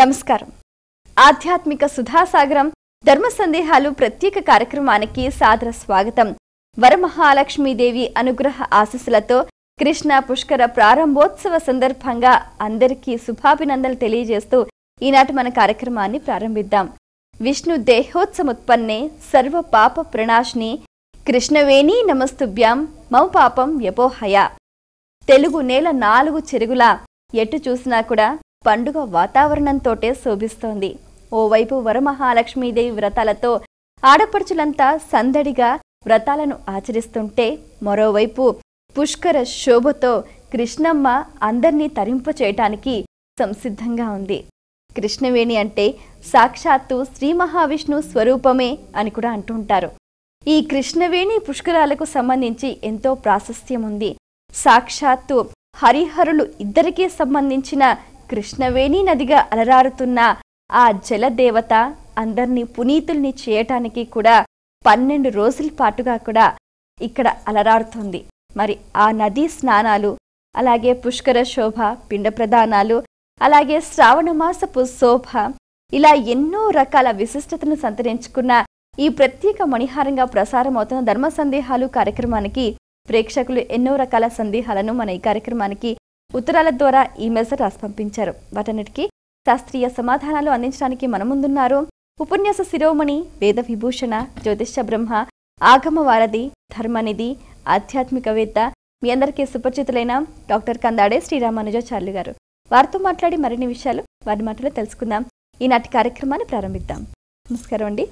నమస్కారం ఆధ్యాత్మిక సుధాసాగరం ధర్మ సందేహాలు ప్రత్యేక కార్యక్రమానికి సాదర స్వాగతం వరమహాలక్ష్మీదేవి అనుగ్రహ ఆశీస్సులతో కృష్ణ పుష్కర ప్రారంభోత్సవ సందర్భంగా అందరికీ శుభాభినందనలు తెలియజేస్తూ ఈనాటి మన కార్యక్రమాన్ని ప్రారంభిద్దాం విష్ణు దేహోత్సముత్పన్నే సర్వ పాప ప్రణాశిని కృష్ణవేణి నమస్తుభ్యాం మౌ పాపం వ్యపోహయ తెలుగు నేల నాలుగు చెరుగులా ఎటు చూసినా కూడా పండుగ వాతావరణంతోటే శోభిస్తోంది ఓవైపు వరమహాలక్ష్మీదేవి వ్రతాలతో ఆడపడుచులంతా సందడిగా వ్రతాలను ఆచరిస్తుంటే మరోవైపు పుష్కర శోభతో కృష్ణమ్మ అందర్నీ తరింప చేయటానికి సంసిద్ధంగా ఉంది కృష్ణవేణి అంటే సాక్షాత్తు శ్రీ మహావిష్ణు స్వరూపమే అని కూడా అంటుంటారు ఈ కృష్ణవేణి పుష్కరాలకు సంబంధించి ఎంతో ప్రాశస్త్యం ఉంది సాక్షాత్తు హరిహరులు ఇద్దరికీ సంబంధించిన కృష్ణవేణి నదిగా అలరారుతున్న ఆ జలదేవత అందర్నీ పునీతుల్ని చేయటానికి కూడా పన్నెండు రోజుల పాటుగా కూడా ఇక్కడ అలరారుతుంది మరి ఆ నదీ స్నానాలు అలాగే పుష్కర శోభ పిండ ప్రదానాలు అలాగే శ్రావణ మాసపు శోభ ఇలా ఎన్నో రకాల విశిష్టతను సంతరించుకున్న ఈ ప్రత్యేక మణిహారంగా ప్రసారం అవుతున్న ధర్మ సందేహాలు కార్యక్రమానికి ప్రేక్షకులు ఎన్నో రకాల సందేహాలను మన ఈ కార్యక్రమానికి ఉత్తరాల ద్వారా ఈమెయిల్స్ రాసి పంపించారు వాటన్నిటికీ శాస్త్రీయ సమాధానాలు అందించడానికి మన ముందున్నారు ఉపన్యాస శిరోమణి వేద విభూషణ జ్యోతిష బ్రహ్మ ఆగమ వారధి ధర్మనిధి ఆధ్యాత్మికవేత్త మీ అందరికీ సుపరిచితులైన డాక్టర్ కందాడే శ్రీరామానుజాచార్యులు గారు వారితో మాట్లాడి మరిన్ని విషయాలు వారి మాటలో తెలుసుకుందాం ఈనాటి కార్యక్రమాన్ని ప్రారంభిద్దాం నమస్కారం అండి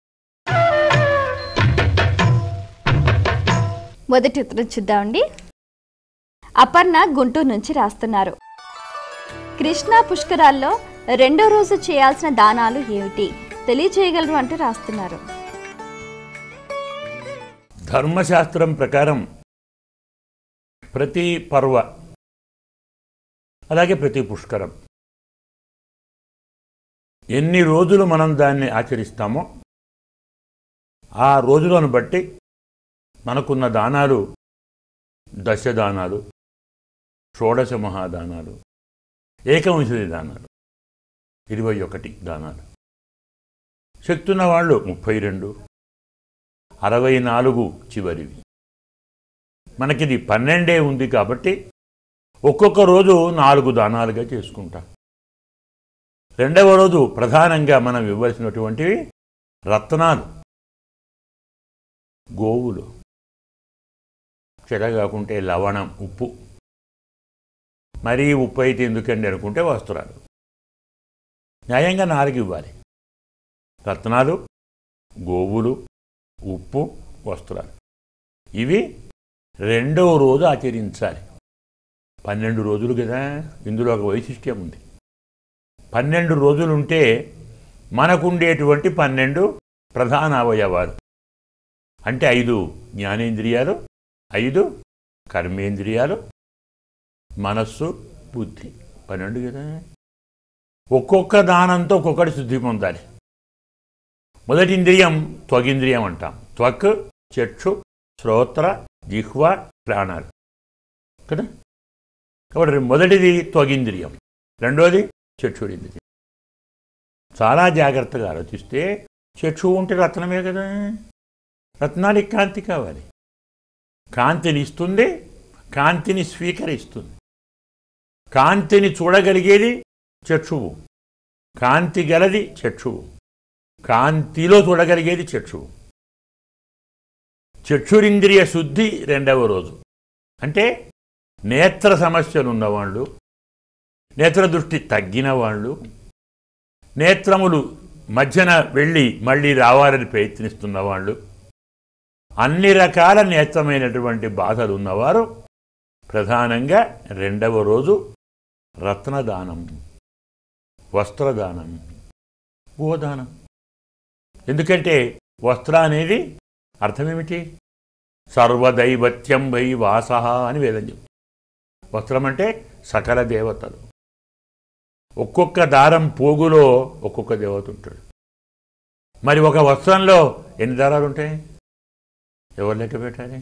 మొదటి ఉత్తరం చూద్దామండి అపర్ణ గుంటూరు నుంచి రాస్తున్నారు కృష్ణా పుష్కరాల్లో రెండో రోజు చేయాల్సిన దానాలు ఏమిటి తెలియజేయగలరు అంటూ రాస్తున్నారు ధర్మశాస్త్రం ప్రకారం ప్రతి పర్వ అలాగే ప్రతి పుష్కరం ఎన్ని రోజులు మనం దాన్ని ఆచరిస్తామో ఆ రోజులను బట్టి మనకున్న దానాలు దశదానాలు షోడశ మహాదానాలు ఏకవింశతి దానాలు ఇరవై ఒకటి దానాలు శక్తున్న వాళ్ళు ముప్పై రెండు అరవై నాలుగు చివరివి మనకిది పన్నెండే ఉంది కాబట్టి ఒక్కొక్క రోజు నాలుగు దానాలుగా చేసుకుంటాం రెండవ రోజు ప్రధానంగా మనం ఇవ్వాల్సినటువంటివి రత్నాలు గోవులు చెడ కాకుంటే లవణం ఉప్పు మరీ ఉప్పు అయితే ఎందుకండి అనుకుంటే వస్త్రాలు న్యాయంగా నాలుగు ఇవ్వాలి రత్నాలు గోవులు ఉప్పు వస్త్రాలు ఇవి రెండవ రోజు ఆచరించాలి పన్నెండు రోజులు కదా ఇందులో ఒక వైశిష్ట్యం ఉంది పన్నెండు రోజులుంటే మనకుండేటువంటి పన్నెండు ప్రధాన అవయవాలు అంటే ఐదు జ్ఞానేంద్రియాలు ఐదు కర్మేంద్రియాలు మనస్సు బుద్ధి పన్నెండు కదా ఒక్కొక్క దానంతో ఒక్కొక్కటి శుద్ధి పొందాలి మొదటి ఇంద్రియం త్వగింద్రియం అంటాం త్వక్ చక్షు శ్రోత్ర జిహ్వ ప్రాణాలు కదా కాబట్టి మొదటిది త్వగింద్రియం రెండోది చక్షుడింద్రియం చాలా జాగ్రత్తగా ఆలోచిస్తే చక్షు ఉంటే రత్నమే కదా రత్నానికి కాంతి కావాలి కాంతిని ఇస్తుంది కాంతిని స్వీకరిస్తుంది కాంతిని చూడగలిగేది చక్షువు కాంతి గలది చక్షువు కాంతిలో చూడగలిగేది చక్షువు చక్షురింద్రియ శుద్ధి రెండవ రోజు అంటే నేత్ర సమస్యలు ఉన్నవాళ్ళు నేత్ర దృష్టి తగ్గిన వాళ్ళు నేత్రములు మధ్యన వెళ్ళి మళ్ళీ రావాలని ప్రయత్నిస్తున్న వాళ్ళు అన్ని రకాల నేత్రమైనటువంటి బాధలు ఉన్నవారు ప్రధానంగా రెండవ రోజు రత్నదానం వస్త్రదానం గోదానం ఎందుకంటే వస్త్ర అనేది అర్థమేమిటి సర్వదైవత్యం వై వాస అని వేదం చెప్తుంది వస్త్రం అంటే సకల దేవతలు ఒక్కొక్క దారం పోగులో ఒక్కొక్క దేవత ఉంటాడు మరి ఒక వస్త్రంలో ఎన్ని దారాలు ఉంటాయి ఎవరు లెక్క పెట్టాలి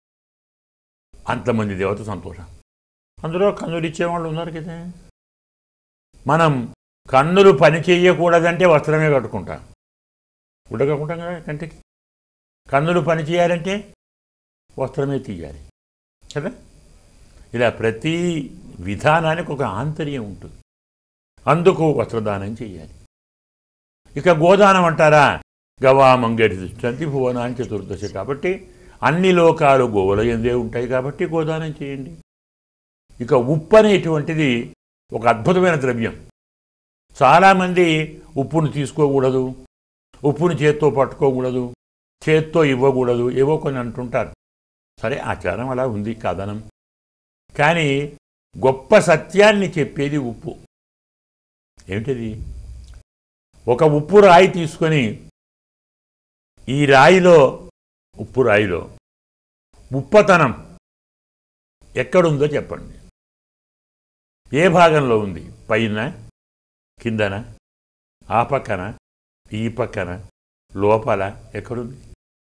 అంతమంది దేవత సంతోషం అందులో కందులు ఇచ్చేవాళ్ళు ఉన్నారు కదా మనం కన్నులు పని చేయకూడదంటే వస్త్రమే కట్టుకుంటాం గుడ్డ కట్టుకుంటాం కదా కంటికి కన్నులు పని చేయాలంటే వస్త్రమే తీయాలి కదా ఇలా ప్రతి విధానానికి ఒక ఆంతర్యం ఉంటుంది అందుకు వస్త్రదానం చేయాలి ఇక గోదానం అంటారా గవామంగటి దుష్టంతి భువనాన్ని చతుర్దశ కాబట్టి అన్ని లోకాలు గోవుల ఎందే ఉంటాయి కాబట్టి గోదానం చేయండి ఇక ఉప్పు అనేటువంటిది ఒక అద్భుతమైన ద్రవ్యం చాలామంది ఉప్పును తీసుకోకూడదు ఉప్పుని చేత్తో పట్టుకోకూడదు చేత్తో ఇవ్వకూడదు ఏవో కొన్ని అంటుంటారు సరే ఆచారం అలా ఉంది కాదనం కానీ గొప్ప సత్యాన్ని చెప్పేది ఉప్పు ఏమిటది ఒక ఉప్పు రాయి తీసుకొని ఈ రాయిలో ఉప్పు రాయిలో ఉప్పతనం ఎక్కడుందో చెప్పండి ఏ భాగంలో ఉంది పైన కిందన ఆ పక్కన ఈ పక్కన లోపల ఎక్కడుంది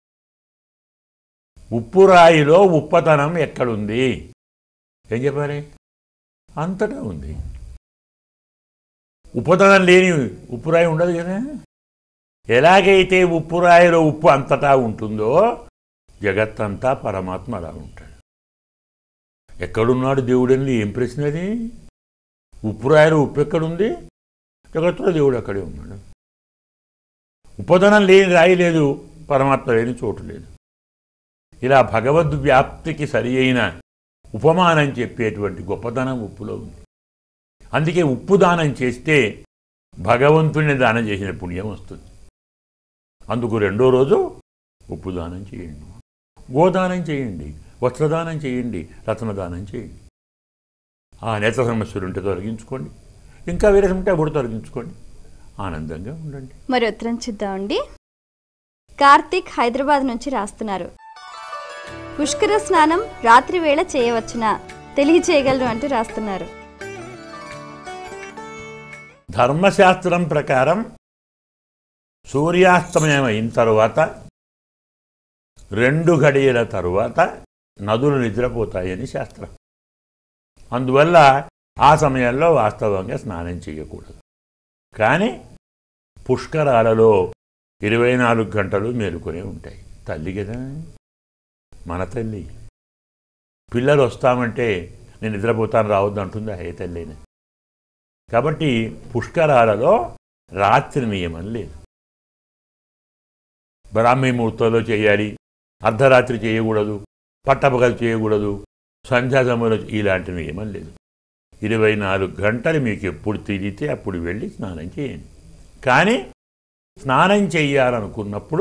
ఉప్పు రాయిలో ఉప్పతనం ఎక్కడుంది ఏం చెప్పాలి అంతటా ఉంది ఉపతనం లేని ఉప్పు రాయి ఉండదు కదా ఎలాగైతే ఉప్పు రాయిలో ఉప్పు అంతటా ఉంటుందో జగత్తంతా పరమాత్మ అలా ఉంటాడు ఎక్కడున్నాడు దేవుడని ఏం ప్రశ్న అది ఉప్పు రాయిలో ఉప్పు ఎక్కడుంది జగత్తులో దేవుడు అక్కడే ఉన్నాడు ఉపదనం లేని రాయి లేదు పరమాత్మ లేని చోటు లేదు ఇలా భగవద్ వ్యాప్తికి సరి అయిన ఉపమానం చెప్పేటువంటి గొప్పతనం ఉప్పులో ఉంది అందుకే ఉప్పు దానం చేస్తే భగవంతుని దానం చేసిన పుణ్యం వస్తుంది అందుకు రెండో రోజు ఉప్పు దానం చేయండి గోదానం చేయండి వస్త్రదానం చేయండి రత్నదానం చేయండి ఆ నేత్ర సమస్యలు ఉంటే తొలగించుకోండి ఇంకా వేరే ఉంటే అప్పుడు తొలగించుకోండి ఆనందంగా ఉండండి మరి ఉత్తరం చూద్దామండి కార్తీక్ హైదరాబాద్ నుంచి రాస్తున్నారు పుష్కర స్నానం రాత్రి వేళ చేయవచ్చునా తెలియచేయగలరు అంటూ రాస్తున్నారు ధర్మశాస్త్రం ప్రకారం సూర్యాస్తమయం అయిన తరువాత రెండు గడియల తరువాత నదులు నిద్రపోతాయని శాస్త్రం అందువల్ల ఆ సమయంలో వాస్తవంగా స్నానం చేయకూడదు కానీ పుష్కరాలలో ఇరవై నాలుగు గంటలు మేలుకొనే ఉంటాయి తల్లి కదా మన తల్లి పిల్లలు వస్తామంటే నేను నిద్రపోతాను రావద్దు అంటుందా ఏ తల్లిని కాబట్టి పుష్కరాలలో రాత్రి నియమం లేదు బ్రాహ్మీ ముహూర్తంలో చేయాలి అర్ధరాత్రి చేయకూడదు పట్టపగలు చేయకూడదు సంధ్యా సమయంలో ఇలాంటి నియమం లేదు ఇరవై నాలుగు గంటలు మీకు ఎప్పుడు తిరిగితే అప్పుడు వెళ్ళి స్నానం చేయండి కానీ స్నానం చేయాలనుకున్నప్పుడు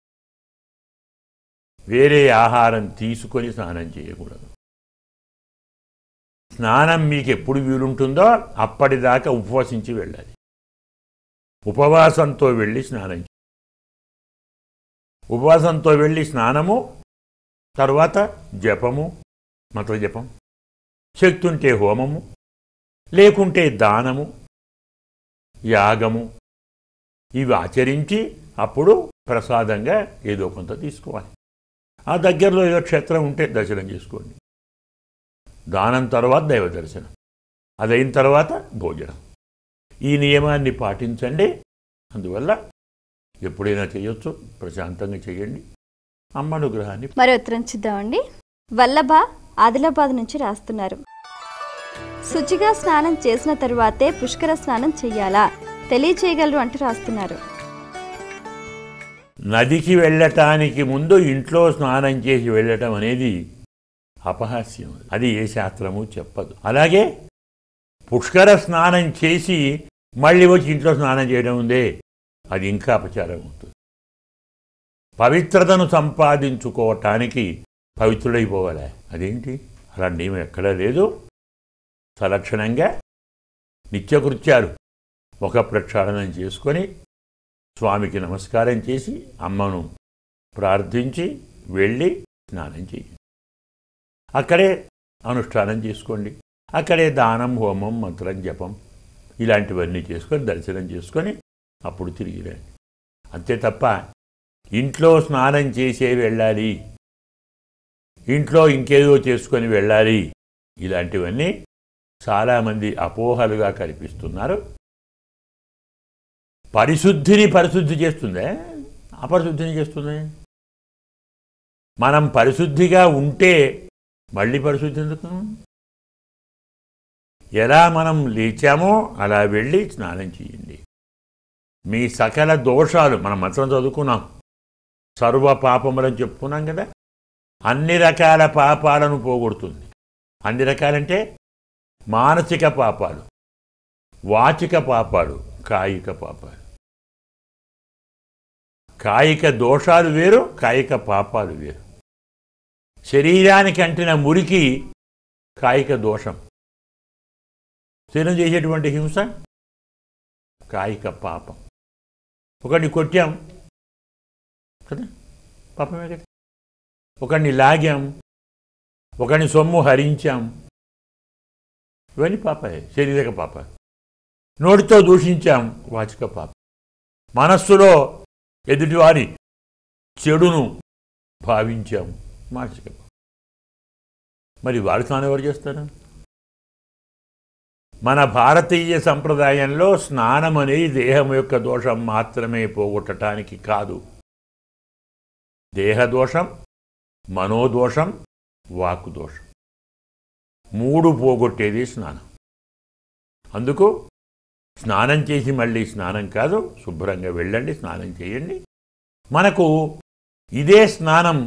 వేరే ఆహారం తీసుకొని స్నానం చేయకూడదు స్నానం మీకు ఎప్పుడు వీలుంటుందో అప్పటిదాకా ఉపవసించి వెళ్ళాలి ఉపవాసంతో వెళ్ళి స్నానం చేయాలి. ఉపవాసంతో వెళ్ళి స్నానము తర్వాత జపము మంత్రజపం శక్తి ఉంటే హోమము లేకుంటే దానము యాగము ఇవి ఆచరించి అప్పుడు ప్రసాదంగా ఏదో కొంత తీసుకోవాలి ఆ దగ్గరలో ఏదో క్షేత్రం ఉంటే దర్శనం చేసుకోండి దానం తర్వాత దైవ దర్శనం అదైన తర్వాత భోజనం ఈ నియమాన్ని పాటించండి అందువల్ల ఎప్పుడైనా చేయొచ్చు ప్రశాంతంగా చేయండి అమ్మ అనుగ్రహాన్ని మరి ఉత్తరం చూద్దామండి వల్లభ ఆదిలాబాద్ నుంచి రాస్తున్నారు శుచిగా స్నానం చేసిన తరువాతే పుష్కర స్నానం చెయ్యాలా తెలియచేయగలరు అంటూ రాస్తున్నారు నదికి వెళ్ళటానికి ముందు ఇంట్లో స్నానం చేసి వెళ్ళటం అనేది అపహాస్యం అది ఏ శాస్త్రము చెప్పదు అలాగే పుష్కర స్నానం చేసి మళ్ళీ వచ్చి ఇంట్లో స్నానం చేయడం ఉందే అది ఇంకా అపచారం అవుతుంది పవిత్రతను సంపాదించుకోవటానికి పవిత్రుడైపోవాలి అదేంటి అలా నియమం ఎక్కడా లేదు సలక్షణంగా నిత్యకృత్యాలు ఒక ప్రక్షాళనం చేసుకొని స్వామికి నమస్కారం చేసి అమ్మను ప్రార్థించి వెళ్ళి స్నానం చేయండి అక్కడే అనుష్ఠానం చేసుకోండి అక్కడే దానం హోమం మంత్రం జపం ఇలాంటివన్నీ చేసుకొని దర్శనం చేసుకొని అప్పుడు తిరిగి రండి అంతే తప్ప ఇంట్లో స్నానం చేసే వెళ్ళాలి ఇంట్లో ఇంకేదో చేసుకొని వెళ్ళాలి ఇలాంటివన్నీ చాలామంది అపోహలుగా కనిపిస్తున్నారు పరిశుద్ధిని పరిశుద్ధి చేస్తుందే అపరిశుద్ధిని చేస్తుంది మనం పరిశుద్ధిగా ఉంటే మళ్ళీ పరిశుద్ధి ఎందుకు ఎలా మనం లేచామో అలా వెళ్ళి స్నానం చేయండి మీ సకల దోషాలు మనం మంత్రం చదువుకున్నాం సర్వ పాపములని చెప్పుకున్నాం కదా అన్ని రకాల పాపాలను పోగొడుతుంది అన్ని రకాలంటే మానసిక పాపాలు వాచిక పాపాలు కాయిక పాపాలు కాయిక దోషాలు వేరు కాయిక పాపాలు వేరు శరీరానికి అంటిన మురికి కాయిక దోషం శరీరం చేసేటువంటి హింస కాయిక పాపం ఒకడిని కొట్టాం కదా పాపమే కదా ఒకడిని లాగాం ఒకడిని సొమ్ము హరించాం ఇవన్నీ పాపాయే శరీరక పాప నోటితో దూషించాం వాచిక పాప మనస్సులో ఎదుటివారి చెడును భావించాం మానసిక పాపం మరి వారి స్నానం ఎవరు చేస్తారు మన భారతీయ సంప్రదాయంలో స్నానం అనేది దేహం యొక్క దోషం మాత్రమే పోగొట్టడానికి కాదు దేహదోషం మనోదోషం వాకు దోషం మూడు పోగొట్టేది స్నానం అందుకు స్నానం చేసి మళ్ళీ స్నానం కాదు శుభ్రంగా వెళ్ళండి స్నానం చేయండి మనకు ఇదే స్నానం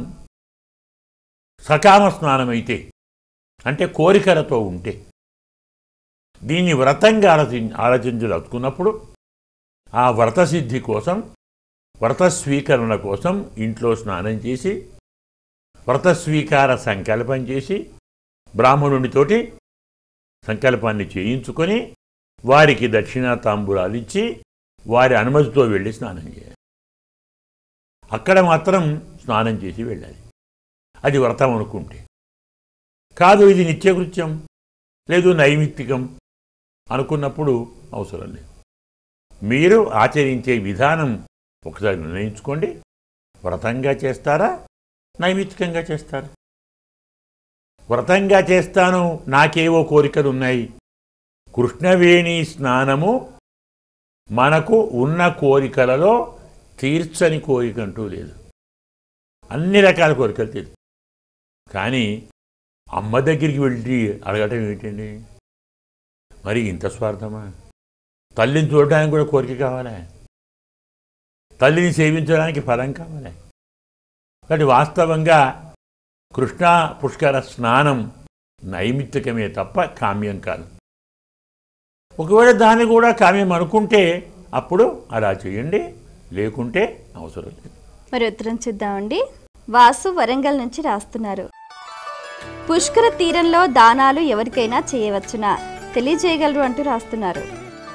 సకామ స్నానం అయితే అంటే కోరికలతో ఉంటే దీన్ని వ్రతంగా ఆలోచి ఆలోచించదలుచుకున్నప్పుడు ఆ వ్రత సిద్ధి కోసం వ్రత స్వీకరణ కోసం ఇంట్లో స్నానం చేసి వ్రత స్వీకార సంకల్పం చేసి బ్రాహ్మణునితోటి సంకల్పాన్ని చేయించుకొని వారికి దక్షిణా తాంబూలాలు ఇచ్చి వారి అనుమతితో వెళ్ళి స్నానం చేయాలి అక్కడ మాత్రం స్నానం చేసి వెళ్ళాలి అది వ్రతం అనుకుంటే కాదు ఇది నిత్యకృత్యం లేదు నైమిత్తికం అనుకున్నప్పుడు అవసరం లేదు మీరు ఆచరించే విధానం ఒకసారి నిర్ణయించుకోండి వ్రతంగా చేస్తారా నైమిత్తికంగా చేస్తారా వ్రతంగా చేస్తాను నాకేవో కోరికలు ఉన్నాయి కృష్ణవేణి స్నానము మనకు ఉన్న కోరికలలో తీర్చని కోరిక అంటూ లేదు అన్ని రకాల కోరికలు తీర్చు కానీ అమ్మ దగ్గరికి వెళ్ళి అడగటం ఏంటండి మరి ఇంత స్వార్థమా తల్లిని చూడడానికి కూడా కోరిక కావాలా తల్లిని సేవించడానికి ఫలం కావాలి కాబట్టి వాస్తవంగా కృష్ణా పుష్కర స్నానం నైమిత్తికమే తప్ప కామ్యం కాదు ఒకవేళ దాన్ని కూడా కామ్యం అనుకుంటే అప్పుడు అలా చేయండి లేకుంటే అవసరం లేదు మరి ఉత్తరం చూద్దామండి వాసు వరంగల్ నుంచి రాస్తున్నారు పుష్కర తీరంలో దానాలు ఎవరికైనా చేయవచ్చునా తెలియజేయగలరు అంటూ రాస్తున్నారు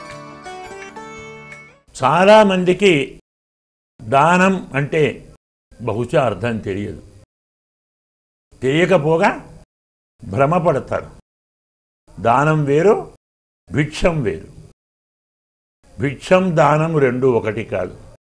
చాలామందికి దానం అంటే బహుశా అర్థం తెలియదు తెలియకపోగా భ్రమపడతారు దానం వేరు భిక్షం వేరు భిక్షం దానం రెండు ఒకటి కాదు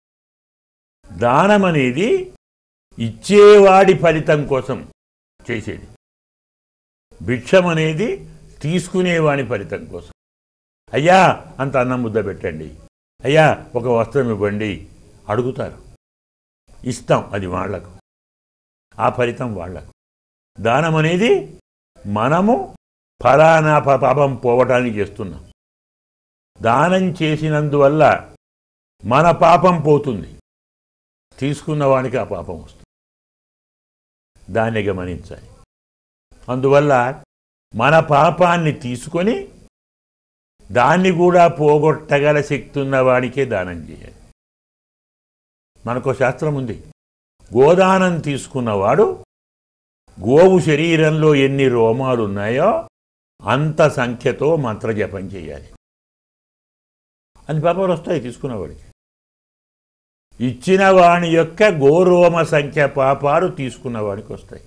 దానం అనేది ఇచ్చేవాడి ఫలితం కోసం చేసేది భిక్షం అనేది తీసుకునేవాడి ఫలితం కోసం అయ్యా అంత అన్నం ముద్ద పెట్టండి అయ్యా ఒక వస్త్రం ఇవ్వండి అడుగుతారు ఇస్తాం అది వాళ్లకు ఆ ఫలితం వాళ్లకు దానం అనేది మనము ఫలానా ప- పాపం పోవటానికి చేస్తున్నాం దానం చేసినందువల్ల మన పాపం పోతుంది తీసుకున్న వానికి ఆ పాపం వస్తుంది దాన్ని గమనించాలి అందువల్ల మన పాపాన్ని తీసుకొని దాన్ని కూడా పోగొట్టగల శక్తి ఉన్న వాడికే దానం చేయాలి మనకు శాస్త్రం ఉంది గోదానం తీసుకున్నవాడు గోవు శరీరంలో ఎన్ని రోమాలు ఉన్నాయో అంత సంఖ్యతో మంత్రజపం చేయాలి అన్ని పాపాలు వస్తాయి తీసుకున్నవాడికి ఇచ్చిన వాని యొక్క గోరోమ సంఖ్య పాపాలు తీసుకున్నవాడికి వస్తాయి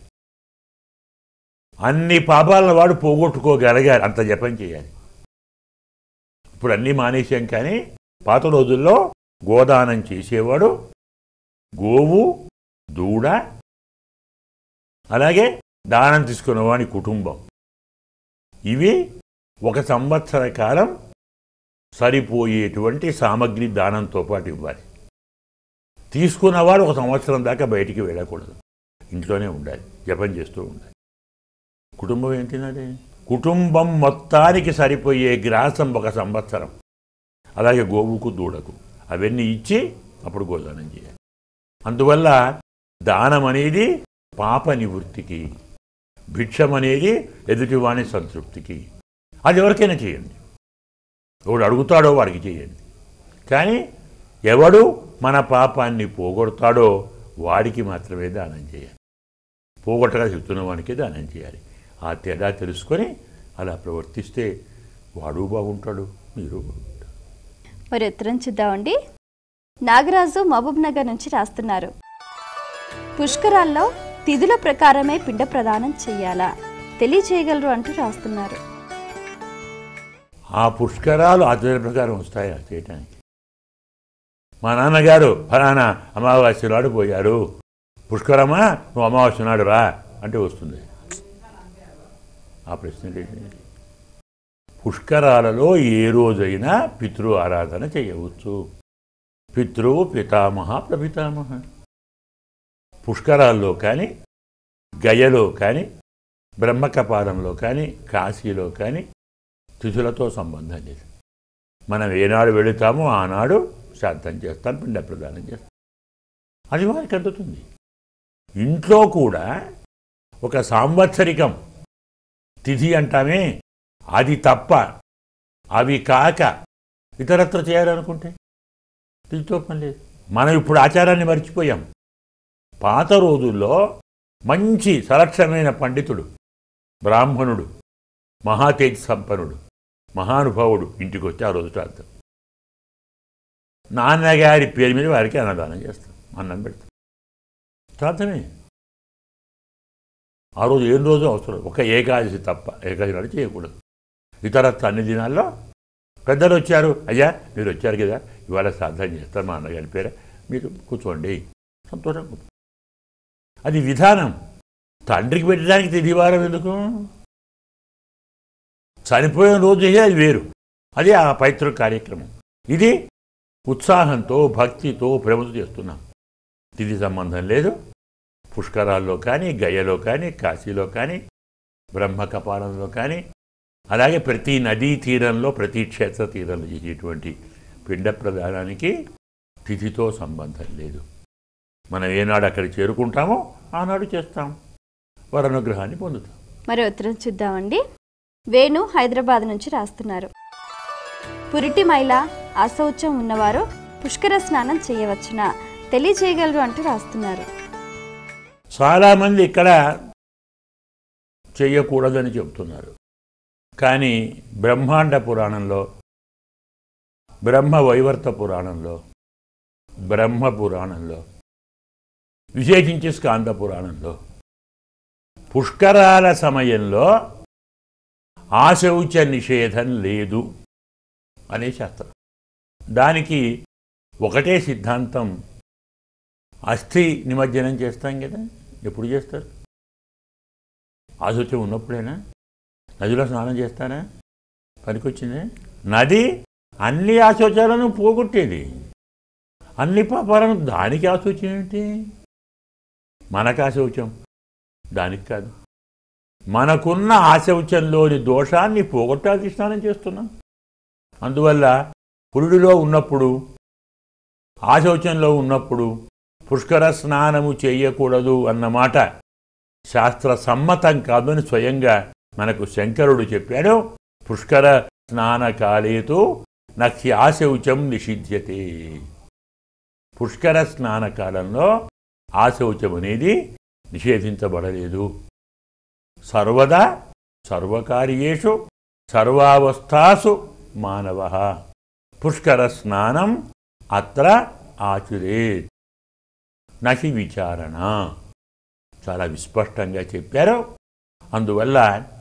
అన్ని పాపాలను వాడు పోగొట్టుకోగలగాలి అంత జపం చేయాలి ఇప్పుడు అన్నీ మానేశాం కానీ పాత రోజుల్లో గోదానం చేసేవాడు గోవు దూడ అలాగే దానం తీసుకున్నవాడి కుటుంబం ఇవి ఒక సంవత్సర కాలం సరిపోయేటువంటి సామగ్రి దానంతో పాటు ఇవ్వాలి తీసుకున్నవాడు ఒక సంవత్సరం దాకా బయటికి వెళ్ళకూడదు ఇంట్లోనే ఉండాలి జపం చేస్తూ ఉండాలి కుటుంబం ఏం తినాలి కుటుంబం మొత్తానికి సరిపోయే గ్రాసం ఒక సంవత్సరం అలాగే గోవుకు దూడకు అవన్నీ ఇచ్చి అప్పుడు గోదానం చేయాలి అందువల్ల దానం అనేది పాప నివృత్తికి భిక్షం అనేది ఎదుటివాని సంతృప్తికి అది ఎవరికైనా చేయండి ఎవడు అడుగుతాడో వాడికి చేయండి కానీ ఎవడు మన పాపాన్ని పోగొడతాడో వాడికి మాత్రమే దానం చేయాలి పోగొట్టగా చెప్తున్న వాడికి దానం చేయాలి ఆ తేడా తెలుసుకొని అలా ప్రవర్తిస్తే వాడు బాగుంటాడు మీరు బాగుంటారు మరి ఉత్తరం చూద్దామండి నాగరాజు మహబూబ్ నగర్ నుంచి రాస్తున్నారు పుష్కరాల్లో తిథుల ప్రకారమే పిండ ప్రదానం చెయ్యాలా తెలియచేయగలరు అంటూ రాస్తున్నారు ఆ పుష్కరాలు ఆచార్య ప్రకారం వస్తాయా చేయటానికి మా నాన్నగారు ఫలానా అమావాస్య నాడు పోయారు పుష్కరమా నువ్వు అమావాస్య నాడు రా అంటే వస్తుంది ఆ ప్రశ్న ఏంటి? పుష్కరాలలో ఏ రోజైనా పితృ ఆరాధన చేయవచ్చు పితృవు పితామహ ప్రపితామహ పుష్కరాల్లో కానీ గయలో కానీ బ్రహ్మకపాలంలో కానీ కాశీలో కానీ తిథులతో సంబంధం లేదు మనం ఏనాడు వెళుతామో ఆనాడు శ్రాద్ధం చేస్తాం పిండ ప్రదానం చేస్తాం అది వారికి అందుతుంది ఇంట్లో కూడా ఒక సాంవత్సరికం తిథి అంటామే అది తప్ప అవి కాక ఇతరత్ర చేయాలనుకుంటే తిథితో పని లేదు మనం ఇప్పుడు ఆచారాన్ని మర్చిపోయాం పాత రోజుల్లో మంచి సలక్షణమైన పండితుడు బ్రాహ్మణుడు మహాతేజ్ సంపన్నుడు మహానుభావుడు ఇంటికి వచ్చి ఆ రోజు శ్రాద్ధం నాన్నగారి పేరు మీద వారికి అన్నదానం చేస్తాం అన్నం పెడతాం శ్రాద్ధమే ఆ రోజు ఏం రోజు అవసరం ఒక ఏకాదశి తప్ప ఏకాదశి నాడు చేయకూడదు ఇతరత్వ అన్ని దినాల్లో పెద్దలు వచ్చారు అయ్యా మీరు వచ్చారు కదా ఇవాళ శ్రాద్ధం చేస్తారు మా అన్నగారి పేర మీరు కూర్చోండి సంతోషం అది విధానం తండ్రికి పెట్టడానికి తిదివారం ఎందుకు చనిపోయిన రోజు చేసే అది వేరు అది ఆ పవిత్ర కార్యక్రమం ఇది ఉత్సాహంతో భక్తితో ప్రేమతో చేస్తున్నాం తిథి సంబంధం లేదు పుష్కరాల్లో కానీ గయలో కానీ కాశీలో కానీ బ్రహ్మకపాలంలో కానీ అలాగే ప్రతి నదీ తీరంలో ప్రతి క్షేత్ర తీరంలో చేసేటువంటి పిండ ప్రదానానికి తిథితో సంబంధం లేదు మనం ఏనాడు అక్కడ చేరుకుంటామో ఆనాడు చేస్తాం వారి అనుగ్రహాన్ని పొందుతాం మరి ఉత్తరం చూద్దామండి వేణు హైదరాబాద్ నుంచి రాస్తున్నారు పురిటి మైల అశౌచం ఉన్నవారు పుష్కర స్నానం చేయవచ్చునా తెలియజేయగలరు అంటూ రాస్తున్నారు చాలామంది ఇక్కడ చేయకూడదని చెప్తున్నారు కానీ బ్రహ్మాండ పురాణంలో బ్రహ్మ వైవర్త పురాణంలో బ్రహ్మ పురాణంలో విశేషించి స్కాంద పురాణంలో పుష్కరాల సమయంలో ఆశౌచ నిషేధం లేదు అనే శాస్త్రం దానికి ఒకటే సిద్ధాంతం అస్థి నిమజ్జనం చేస్తాం కదా ఎప్పుడు చేస్తారు ఆశోచం ఉన్నప్పుడేనా నదిలో స్నానం చేస్తారా పనికొచ్చిందే నది అన్ని ఆశోచాలను పోగొట్టేది అన్ని పాపాలను దానికి ఆశోచం ఏంటి మనకు ఆశౌచం దానికి కాదు మనకున్న ఆశౌచంలోని దోషాన్ని పోగొట్టాల్సి స్నానం చేస్తున్నాం అందువల్ల పురుడిలో ఉన్నప్పుడు ఆశౌచంలో ఉన్నప్పుడు పుష్కర స్నానము చేయకూడదు అన్నమాట శాస్త్ర సమ్మతం కాదు అని స్వయంగా మనకు శంకరుడు చెప్పాడు పుష్కర స్నాన కాలేతో నక్ష్యాశౌచం నిషిధ్యతే పుష్కర స్నాన కాలంలో ఆశౌచం అనేది నిషేధించబడలేదు సర్వదా సర్వకార్యేషు సర్వావస్థాసు మానవ పుష్కర స్నానం అత్ర ఆచురేత్ నహి విచారణ చాలా విస్పష్టంగా చెప్పారు అందువల్ల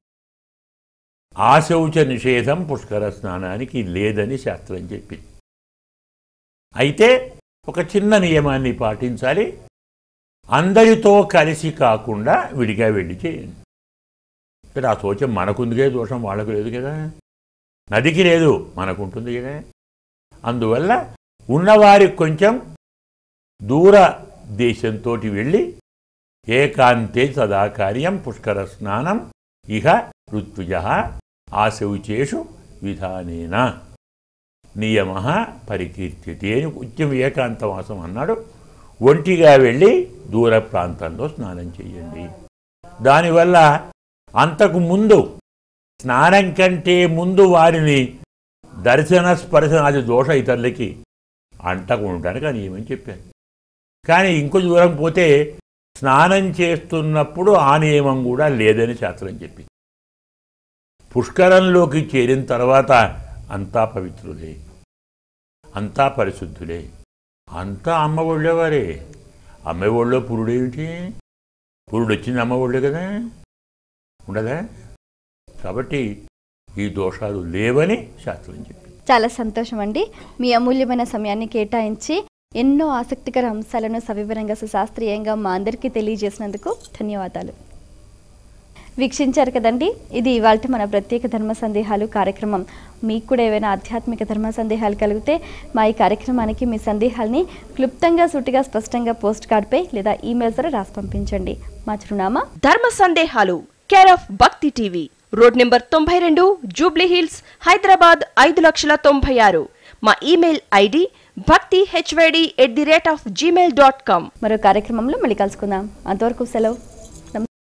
ఆశౌచ నిషేధం పుష్కర స్నానానికి లేదని శాస్త్రం చెప్పింది అయితే ఒక చిన్న నియమాన్ని పాటించాలి అందరితో కలిసి కాకుండా విడిగా వెళ్ళి చేయండి ఇక్కడ ఆ శోచం మనకుందిగే దోషం వాళ్ళకు లేదు కదా నదికి లేదు మనకుంటుంది కదా అందువల్ల ఉన్నవారికి కొంచెం దూర దేశంతో వెళ్ళి ఏకాంతే సదా కార్యం పుష్కర స్నానం ఇహ ఋత్విజ ఆశౌచేషు విధానేన నియమ పరికీర్తితే అని కొంచెం ఏకాంతవాసం అన్నాడు ఒంటిగా వెళ్ళి దూర ప్రాంతంలో స్నానం చేయండి దానివల్ల అంతకు ముందు స్నానం కంటే ముందు వారిని దర్శన స్పర్శనాది దోష ఇతరులకి అంటకు ఉండడానికి అని ఏమని చెప్పారు కానీ ఇంకో దూరం పోతే స్నానం చేస్తున్నప్పుడు ఆ నియమం కూడా లేదని శాస్త్రం చెప్పింది పుష్కరంలోకి చేరిన తర్వాత అంతా పవిత్రులే అంతా పరిశుద్ధులే అంతా అమ్మ ఒళ్ళేవారే అమ్మ ఒళ్ళో పురుడేమిటి పురుడు వచ్చింది అమ్మ ఒళ్ళే కదా ఉండదా కాబట్టి ఈ దోషాలు లేవని శాస్త్రం చెప్పింది చాలా సంతోషం అండి మీ అమూల్యమైన సమయాన్ని కేటాయించి ఎన్నో ఆసక్తికర అంశాలను సవివరంగా సుశాస్త్రీయంగా మా అందరికీ తెలియజేసినందుకు ధన్యవాదాలు వీక్షించారు కదండి ఇది ఇవాళ మన ప్రత్యేక ధర్మ సందేహాలు కార్యక్రమం మీకు కూడా ఏవైనా ఆధ్యాత్మిక ధర్మ సందేహాలు కలిగితే మా ఈ కార్యక్రమానికి మీ సందేహాల్ని క్లుప్తంగా సూటిగా స్పష్టంగా పోస్ట్ కార్డ్పై లేదా ఈమెయిల్ ద్వారా రాసి పంపించండి మా చిరునామా ధర్మ సందేహాలు care of Bhakti TV road number తొంభై రెండు జూబ్లీ హిల్స్ హైదరాబాద్ ఐదు లక్షల తొంభై ఆరు మా email ID Bhakti HYD at the rate of Gmail dot com మరో కార్యక్రమంలో మళ్ళీ కలుసుకుందాం అంతవరకు సెలవు